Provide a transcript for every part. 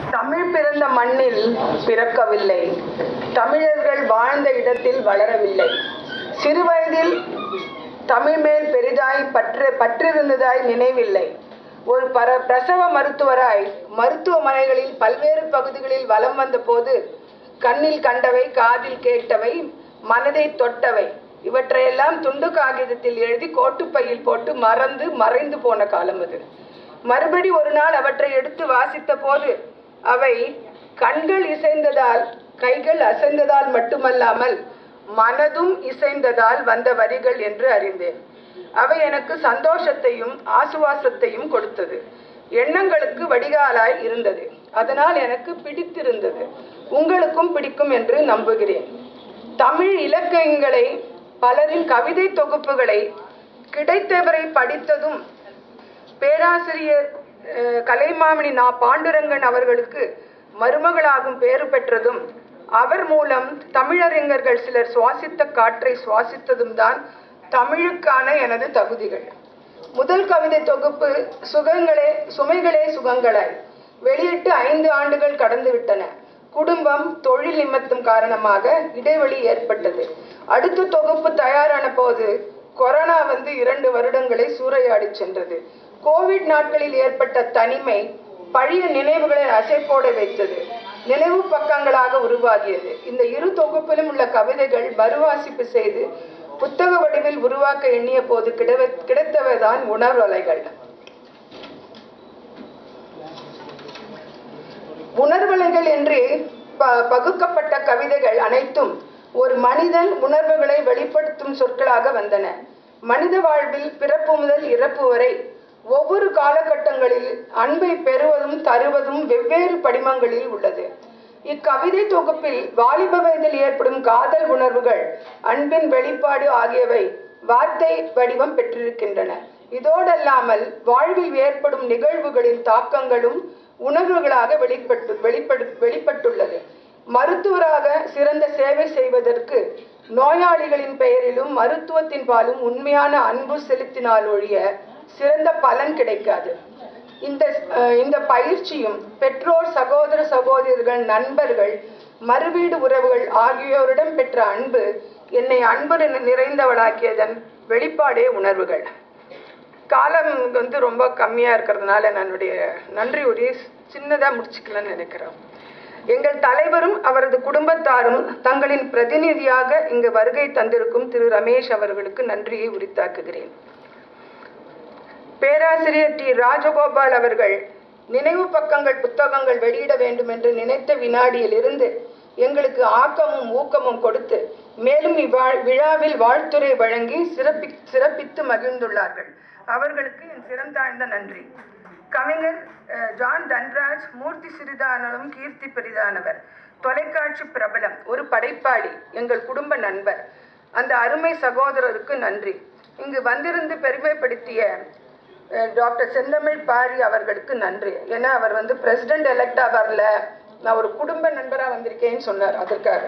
தமிழ் பிறந்த மண்ணில் பிறக்கவில்லை தமிழர்கள் வாழ்ந்த இடத்தில் வளரவில்லை சிறுவயதில் தமிழ் மேல் பெரிதாய் பற்று பற்றிருந்ததாய் நினைவில்லை ஒரு பர பிரசவ மருத்துவராய் மருத்துவமனைகளில் பல்வேறு பகுதிகளில் வலம் வந்தபோது கண்ணில் கண்டவை காதில் கேட்டவை மனதை தொட்டவை இவற்றையெல்லாம் துண்டு காகிதத்தில் எழுதி கோட்டுப்பையில் போட்டு மறந்து மறைந்து போன காலம் அது மறுபடி ஒரு நாள் அவற்றை எடுத்து வாசித்த போது அவை கண்கள் இசைந்ததால் கைகள் அசைந்ததால் மட்டுமல்லாமல் மனதும் இசைந்ததால் வந்த வரிகள் என்று அறிந்தேன் அவை எனக்கு சந்தோஷத்தையும் ஆசுவாசத்தையும் கொடுத்தது எண்ணங்களுக்கு வடிகாலாய் இருந்தது அதனால் எனக்கு பிடித்திருந்தது உங்களுக்கும் பிடிக்கும் என்று நம்புகிறேன் தமிழ் இலக்கியங்களை பலரின் கவிதை தொகுப்புகளை கிடைத்தவரை படித்ததும் பேராசிரியர் அஹ், கலைமாமணி நா பாண்டுரங்கன் அவர்களுக்கு மருமகளாகும் பேறு பெற்றதும் அவர் மூலம் தமிழறிஞர்கள் சிலர் சுவாசித்த காற்றை சுவாசித்ததும் தான் தமிழுக்கான எனது தகுதிகள் முதல் கவிதை தொகுப்பு சுகங்களே சுமைகளே சுகங்களாய் வெளியிட்டு ஐந்து ஆண்டுகள் கடந்து விட்டன குடும்பம் தொழில் நிமித்தம் காரணமாக இடைவெளி ஏற்பட்டது அடுத்த தொகுப்பு தயாரான போது கொரோனா வந்து இரண்டு வருடங்களை சூறையாடி சென்றது கோவிட் நாட்களில் ஏற்பட்ட தனிமை பழைய நினைவுகளை அசைப்போட வைத்தது நினைவு பக்கங்களாக உருவாகியது இந்த இரு தொகுப்பிலும் உள்ள கவிதைகள் மறுவாசிப்பு செய்து புத்தக வடிவில் உருவாக்க எண்ணிய போது கிடைவ கிடைத்தவைதான் உணர்வலைகள் உணர்வலைகள் என்று ப- பகுக்கப்பட்ட கவிதைகள் அனைத்தும் ஒரு மனிதன் உணர்வுகளை வெளிப்படுத்தும் சொற்களாக வந்தன மனித வாழ்வில் பிறப்பு முதல் இறப்பு வரை ஒவ்வொரு காலகட்டங்களில் அன்பை பெறுவதும் தருவதும் வெவ்வேறு படிமங்களில் உள்ளது இக்கவிதை தொகுப்பில் வாலிப வயதில் ஏற்படும் காதல் உணர்வுகள் அன்பின் வெளிப்பாடு ஆகியவை வார்த்தை வடிவம் பெற்றிருக்கின்றன இதோடல்லாமல் வாழ்வில் ஏற்படும் நிகழ்வுகளின் தாக்கங்களும் உணர்வுகளாக வெளிப்பட்டு வெளிப்படு வெளிப்பட்டுள்ளது மருத்துவராக சிறந்த சேவை செய்வதற்கு நோயாளிகளின் பெயரிலும் மருத்துவத்தின் பாலும் உண்மையான அன்பு செலுத்தினால் ஒழிய சிறந்த பலன் கிடைக்காது இந்த அஹ், இந்த பயிற்சியும் பெற்றோர் சகோதர சகோதரர்கள் நண்பர்கள் மறுவீடு உறவுகள் ஆகியோரிடம் பெற்ற அன்பு என்னை அன்பு நிறை- நிறைந்தவளாக்கியதன் வெளிப்பாடே உணர்வுகள் காலம் வந்து ரொம்ப கம்மியாக இருக்கிறதுனால என்னுடைய நன்றி உரையை சின்னதாக முடிச்சுக்கலாம்னு நினைக்கிறேன் எங்கள் தலைவரும் அவரது குடும்பத்தாரும் தங்களின் பிரதிநிதியாக இங்கு வருகை தந்திருக்கும் திரு ரமேஷ் அவர்களுக்கு நன்றியை உரித்தாக்குகிறேன் பேராசிரியர் டி ராஜகோபால் அவர்கள் நினைவு பக்கங்கள் புத்தகங்கள் வெளியிட வேண்டும் என்று நினைத்த வினாடியிலிருந்து எங்களுக்கு ஆக்கமும் ஊக்கமும் கொடுத்து மேலும் இவ்வா விழாவில் வாழ்த்துரை வழங்கி சிறப்பி சிறப்பித்து மகிழ்ந்துள்ளார்கள் அவர்களுக்கு என் சிறந்தாழ்ந்த நன்றி கவிஞர் அஹ், ஜான் தன்ராஜ் மூர்த்தி சிறிதானலும் கீர்த்தி பெரிதானவர் தொலைக்காட்சி பிரபலம் ஒரு படைப்பாளி எங்கள் குடும்ப நண்பர் அந்த அருமை சகோதரருக்கு நன்றி இங்கு வந்திருந்து பெருமைப்படுத்திய அஹ், டாக்டர் செந்தமிழ் பாரி அவர்களுக்கு நன்றி ஏன்னா அவர் வந்து பிரசிடென்ட் எலெக்டா வரல நான் ஒரு குடும்ப நண்பரா வந்திருக்கேன்னு சொன்னார் அதற்காக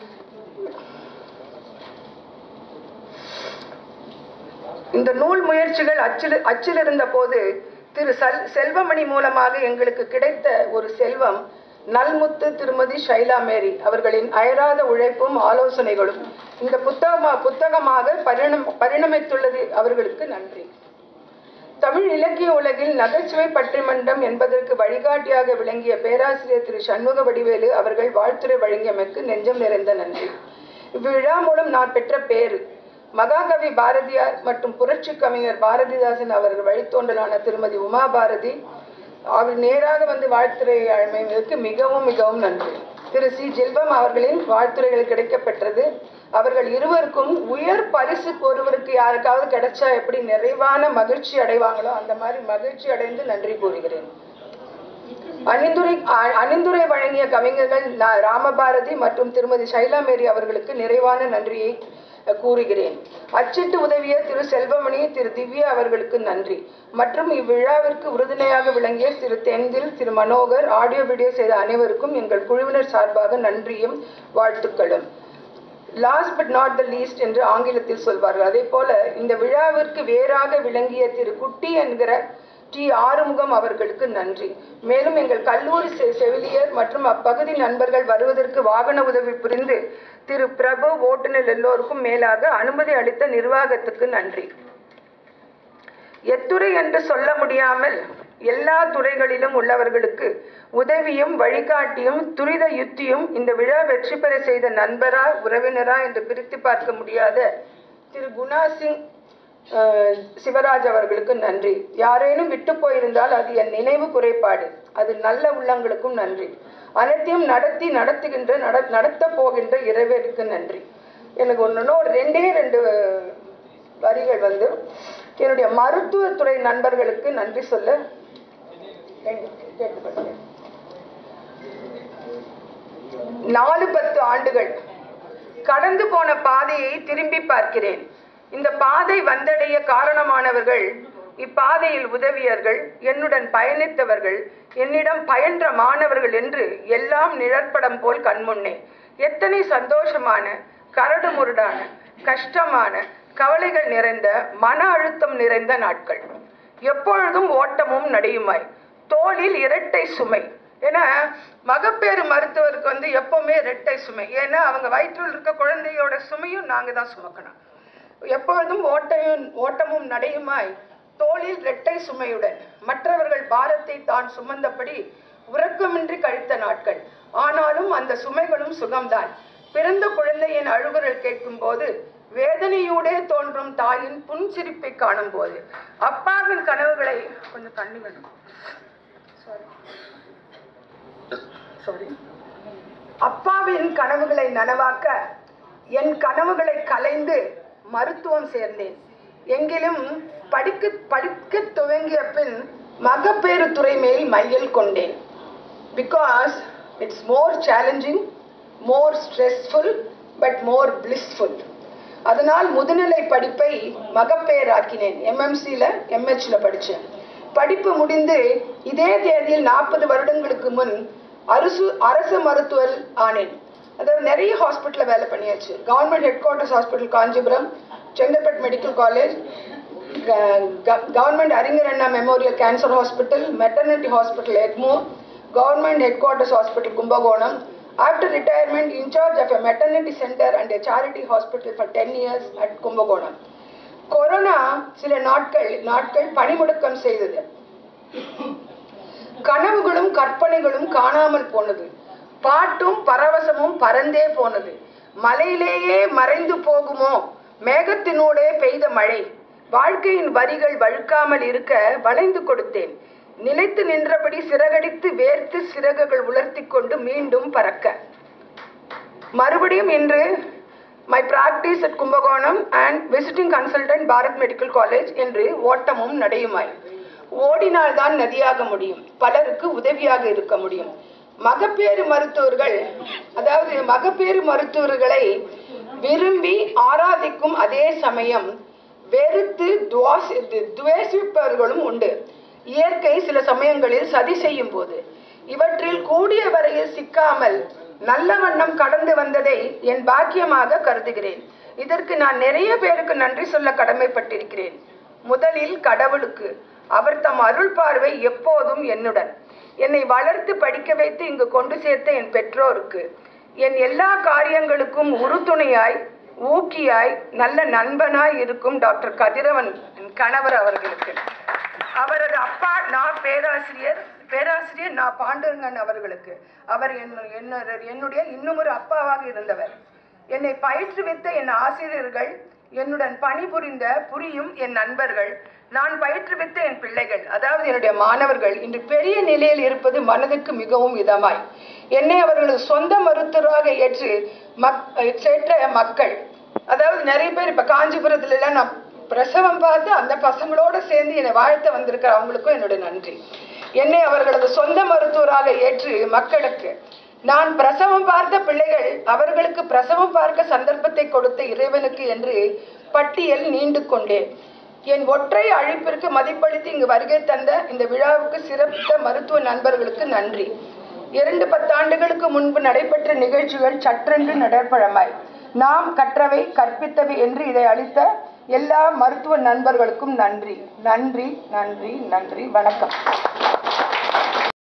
இந்த நூல் முயற்சிகள் அச்சில் அச்சில் இருந்த போது திரு சல் செல்வமணி மூலமாக எங்களுக்கு கிடைத்த ஒரு செல்வம் நல்முத்து திருமதி ஷைலா மேரி அவர்களின் அயராத உழைப்பும் ஆலோசனைகளும் இந்த புத்தகமா புத்தகமாக பரிணம் பரிணமித்துள்ளது அவர்களுக்கு நன்றி தமிழ் இலக்கிய உலகில் நகைச்சுவை பட்டிமன்றம் என்பதற்கு வழிகாட்டியாக விளங்கிய பேராசிரியர் திரு சண்முக வடிவேலு அவர்கள் வாழ்த்துரை வழங்கியமைக்கு நெஞ்சம் நிறைந்த நன்றி இவ்விழா மூலம் நான் பெற்ற பேரு மகாகவி பாரதியார் மற்றும் புரட்சி கவிஞர் பாரதிதாசன் அவர்கள் வழித்தோன்றலான திருமதி உமா பாரதி அவர் நேராக வந்து வாழ்த்துரை அழைமைக்கு மிகவும் மிகவும் நன்றி திரு சி ஜெல்வம் அவர்களின் வாழ்த்துரைகள் கிடைக்கப்பெற்றது அவர்கள் இருவருக்கும் உயர் பரிசு ஒருவருக்கு யாருக்காவது கிடைச்சா எப்படி நிறைவான மகிழ்ச்சி அடைவாங்களோ அந்த மாதிரி மகிழ்ச்சி அடைந்து நன்றி கூறுகிறேன் அணிந்துரை அ- அணிந்துரை வழங்கிய கவிஞர்கள் ந- ராமபாரதி மற்றும் திருமதி ஷைலா மேரி அவர்களுக்கு நிறைவான நன்றியை அஹ், கூறுகிறேன் அச்சிட்டு உதவிய திரு செல்வமணி திரு திவ்யா அவர்களுக்கு நன்றி மற்றும் இவ்விழாவிற்கு உறுதுணையாக விளங்கிய திரு தென்தில் திரு மனோகர் ஆடியோ வீடியோ செய்த அனைவருக்கும் எங்கள் குழுவினர் சார்பாக நன்றியும் வாழ்த்துக்களும் last but not the least என்று ஆங்கிலத்தில் சொல்வார்கள் அதே போல இந்த விழாவிற்கு வேறாக விளங்கிய திரு குட்டி என்கிற டி ஆறுமுகம் அவர்களுக்கு நன்றி மேலும் எங்கள் கல்லூரி செ- செவிலியர் மற்றும் அப்பகுதி நண்பர்கள் வருவதற்கு வாகன உதவி புரிந்து திரு பிரபு ஓட்டுநர் எல்லோருக்கும் மேலாக அனுமதி அளித்த நிர்வாகத்துக்கு நன்றி எத்துறை என்று சொல்ல முடியாமல் எல்லா துறைகளிலும் உள்ளவர்களுக்கு உதவியும் வழிகாட்டியும் துரித யுத்தியும் இந்த விழா வெற்றி பெற செய்த நண்பரா உறவினரா என்று பிரித்து பார்க்க முடியாத திரு குணா சிங் அஹ், சிவராஜ் அவர்களுக்கு நன்றி யாரேனும் விட்டு போயிருந்தால் அது என் நினைவு குறைபாடு அது நல்ல உள்ளங்களுக்கும் நன்றி அனைத்தையும் நடத்தி நடத்துகின்ற நட நடத்த போகின்ற இறைவருக்கு நன்றி எனக்கு ஒன்றுன்னு ஒரு ரெண்டே ரெண்டு வரிகள் வந்து என்னுடைய மருத்துவத்துறை நண்பர்களுக்கு நன்றி சொல்ல கேட்டுக்கொள்கிறேன் நாலு பத்து ஆண்டுகள் கடந்து போன பாதையை திரும்பி பார்க்கிறேன் இந்த பாதை வந்தடைய காரணமானவர்கள் இப்பாதையில் உதவியர்கள் என்னுடன் பயணித்தவர்கள் என்னிடம் பயின்ற மாணவர்கள் என்று எல்லாம் நிழற்படம் போல் கண்முன்னே எத்தனை சந்தோஷமான கரடு முரடான கஷ்டமான கவலைகள் நிறைந்த மன அழுத்தம் நிறைந்த நாட்கள் எப்பொழுதும் ஓட்டமும் நடையுமாய் தோளில் இரட்டை சுமை ஏன்னா மகப்பேறு மருத்துவருக்கு வந்து எப்பவுமே இரட்டை சுமை ஏன்னா அவங்க வயிற்றில் இருக்க குழந்தையோட சுமையும் நாங்க தான் சுமக்கணும் எப்பொழுதும் ஓட்டையும் ஓட்டமும் நடையுமாய் தோளில் இரட்டை சுமையுடன் மற்றவர்கள் பாரத்தை தான் சுமந்தபடி உறக்கமின்றி கழித்த நாட்கள் ஆனாலும் அந்த சுமைகளும் சுகம்தான் பிறந்த குழந்தையின் அழுகுரல் கேட்கும்போது வேதனையோடே தோன்றும் தாயின் புன்சிரிப்பை காணும் போது அப்பாவின் கனவுகளை கொஞ்சம் தண்ணி வேணும் சாரி அப்பாவின் கனவுகளை நனவாக்க என் கனவுகளை கலைந்து மருத்துவம் சேர்ந்தேன் எங்கிலும் படிக்க படிக்க துவங்கிய பின் மகப்பேறு துறை மேல் மையல் கொண்டேன் because it's more challenging more stressful but more blissful அதனால் முதுநிலை படிப்பை மகப்பேறாக்கினேன் எம்எம்சியில் எம்ஹெச்சில் படித்தேன் படிப்பு முடிந்து இதே தேதியில் நாற்பது வருடங்களுக்கு முன் அரசு அரசு மருத்துவர் ஆனேன் அதாவது நிறைய ஹாஸ்பிட்டலில் வேலை பண்ணியாச்சு government headquarters hospital Kanchipuram Chengalpattu medical college government அறிஞர் Anna memorial cancer hospital maternity hospital Egmore government headquarters hospital Kumbakonam After retirement, in charge of a maternity center and a charity hospital for 10 years at Kumbakonam corona சில நாட்கள் நாட்கள் பணிமுடக்கம் செய்தது கனவுகளும் கற்பனைகளும் காணாமல் போனது பாட்டும் பரவசமும் பறந்தே போனது மலையிலேயே மறைந்து போகுமோ மேகத்தினூடே பெய்த மழை வாழ்க்கையின் வரிகள் வழுக்காமல் இருக்க வளைந்து கொடுத்தேன் நிலைத்து நின்றபடி சிறகடித்து வேர்த்து சிறகுகள் உலர்த்தி கொண்டு மீண்டும் பறக்க மறுபடியும் இன்று my practice at Kumbakonam and visiting consultant Bharath medical college என்று ஓட்டமும் நடையுமாய் ஓடினால்தான் நதியாக முடியும் பலருக்கு உதவியாக இருக்க முடியும் மகப்பேறு மருத்துவர்கள் அதாவது மகப்பேறு மருத்துவர்களை விரும்பி ஆராதிக்கும் அதே சமயம் வெறுத்து துவாசி துவேசிப்பவர்களும் உண்டு இயற்கை சில சமயங்களில் சதி செய்யும் போது இவற்றில் கூடிய வரையில் சிக்காமல் நல்ல வண்ணம் கடந்து வந்ததை என் பாக்கியமாக கருதுகிறேன் இதற்கு நான் நிறைய பேருக்கு நன்றி சொல்ல கடமைப்பட்டிருக்கிறேன் முதலில் கடவுளுக்கு அவர் தம் அருள் பார்வை எப்போதும் என்னுடன் என்னை வளர்த்து படிக்க வைத்து இங்கு கொண்டு சேர்த்த என் பெற்றோருக்கு என் எல்லா காரியங்களுக்கும் உறுதுணையாய் ஊக்கியாய் நல்ல நண்பனாய் இருக்கும் டாக்டர் கதிரவன் என் கணவர் அவர்களுக்கு அவரது அப்பா நான் பேராசிரியர் பேராசிரியர் நான் பாண்டுரங்கன் அவர்களுக்கு அவர் என்ன- என்ன- என்னுடைய இன்னும் ஒரு அப்பாவாக இருந்தவர் என்னை பயிற்றுவித்த என் ஆசிரியர்கள் என்னுடன் பணிபுரிந்த புரியும் என் நண்பர்கள் நான் பயிற்றுவித்த என் பிள்ளைகள் அதாவது என்னுடைய மாணவர்கள் இன்று பெரிய நிலையில் இருப்பது மனதுக்கு மிகவும் இதமாய் என்னை அவர்களது சொந்த மருத்துவராக ஏற்று மக் ஏற்ற மக்கள் அதாவது நிறைய பேர் இப்ப காஞ்சிபுரத்துல எல்லாம் நான் பிரசவம் பார்த்து அந்த பசங்களோட சேர்ந்து என்னை வாழ்த்த வந்திருக்கிற அவங்களுக்கும் என்னுடைய நன்றி என்னை அவர்களது சொந்த மருத்துவராக ஏற்று மக்களுக்கு நான் பிரசவம் பார்த்த பிள்ளைகள் அவர்களுக்கு பிரசவம் பார்க்க சந்தர்ப்பத்தை கொடுத்த இறைவனுக்கு என்று பட்டியல் நீண்டு கொண்டேன் என் ஒற்றை அழைப்பிற்கு மதிப்பளித்து இங்கு வருகை தந்த இந்த விழாவுக்கு சிறப்பித்த மருத்துவ நண்பர்களுக்கு நன்றி இரண்டு பத்தாண்டுகளுக்கு முன்பு நடைபெற்ற நிகழ்ச்சிகள் சற்றென்று நடப்பழமாய் நாம் கற்றவை கற்பித்தவை என்று இதை அளித்த எல்லா மருத்துவ நண்பர்களுக்கும் நன்றி நன்றி நன்றி நன்றி வணக்கம்